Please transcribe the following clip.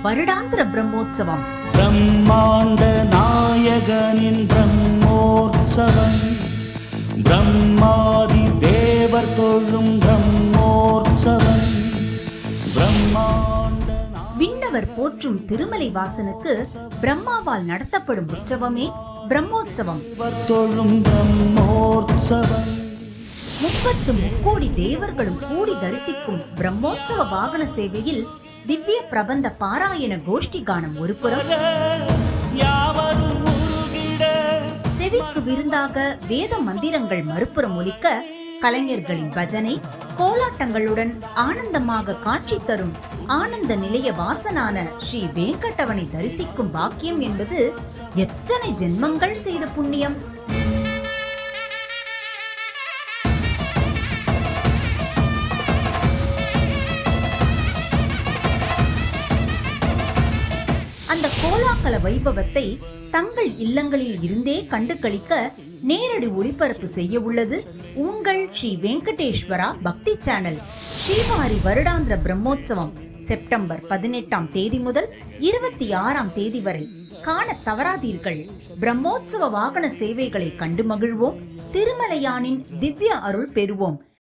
வருடாந்திர பிரம்மோற்சவம் பிரம்மாண்ட நாயகனின் பிரம்மோற்சவம் பிரம்மாதி தேவர் தொழும் பிரம்மோற்சவம் பிரம்மாண்ட நா- விண்ணவர் போற்றும் திருமலை வாசனுக்கு பிரம்மாவால் நடத்தப்படும் உற்சவமே பிரம்மோற்சவம் தேவர் தொழும் பிரம்மோற்சவம் முப்பத்து முக்கோடி தேவர்களும் கூடி தரிசிக்கும் பிரம்மோற்சவ வாகன சேவையில் திவ்ய பிரபந்த பாராயண கோஷ்டி கானம் ஒரு புறம் யாவரும் உருகிட செவிக்கு விருந்தாக வேத மந்திரங்கள் மறுபுறம் ஒலிக்க கலைஞர்களின் பஜனை கோலாட்டங்களுடன் ஆனந்தமாக காட்சி தரும் ஆனந்த நிலைய வாசனான ஸ்ரீ வேங்கடவனை தரிசிக்கும் பாக்கியம் என்பது எத்தனை ஜென்மங்கள் செய்த புண்ணியம் அந்த கோலாகல வைபவத்தை தங்கள் இல்லங்களில் இருந்தே கண்டு களிக்க நேரடி ஒளிபரப்பு செய்ய உள்ளது உங்கள் ஸ்ரீ வெங்கடேஸ்வரா பக்தி சேனல் ஸ்ரீவாரி வருடாந்திர பிரம்மோற்சவம் செப்டம்பர் பதினெட்டாம் தேதி முதல் இருபத்தி ஆறாம் தேதி வரை காண தவறாதீர்கள் பிரம்மோற்சவ வாகன சேவைகளை கண்டு மகிழ்வோம் திருமலையானின் திவ்ய அருள் பெறுவோம்